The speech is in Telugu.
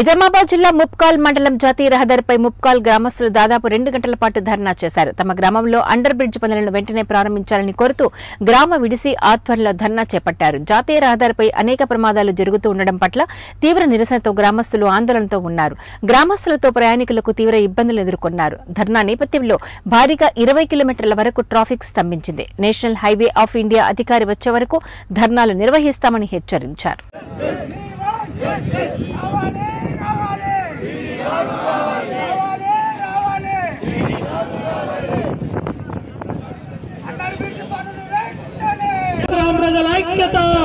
నిజామాబాద్ జిల్లా ముప్కాల్ మండలం జాతీయ రహదారిపై ముప్కాల్ గ్రామస్తులు దాదాపు రెండు గంటల పాటు ధర్నా చేశారు తమ గ్రామంలో అండర్ బ్రిడ్జ్ పనులను వెంటనే ప్రారంభించాలని కోరుతూ గ్రామ విడిసి ఆధ్వర్యంలో ధర్నా చేపట్టారు జాతీయ రహదారిపై అనేక ప్రమాదాలు జరుగుతూ ఉండడం పట్ల తీవ్ర నిరసనతో గ్రామస్తులు ఆందోళనతో ఉన్నారు గ్రామస్తులతో ప్రయాణికులకు తీవ్ర ఇబ్బందులు ఎదుర్కొన్నారు ధర్నా నేపథ్యంలో భారీగా ఇరవై కిలోమీటర్ల వరకు ట్రాఫిక్ స్తంభించింది నేషనల్ హైవే ఆఫ్ ఇండియా అధికారి వచ్చే వరకు ధర్నాలు నిర్వహిస్తామని హెచ్చరించారు రామ్ ప్రజల ఐక్యత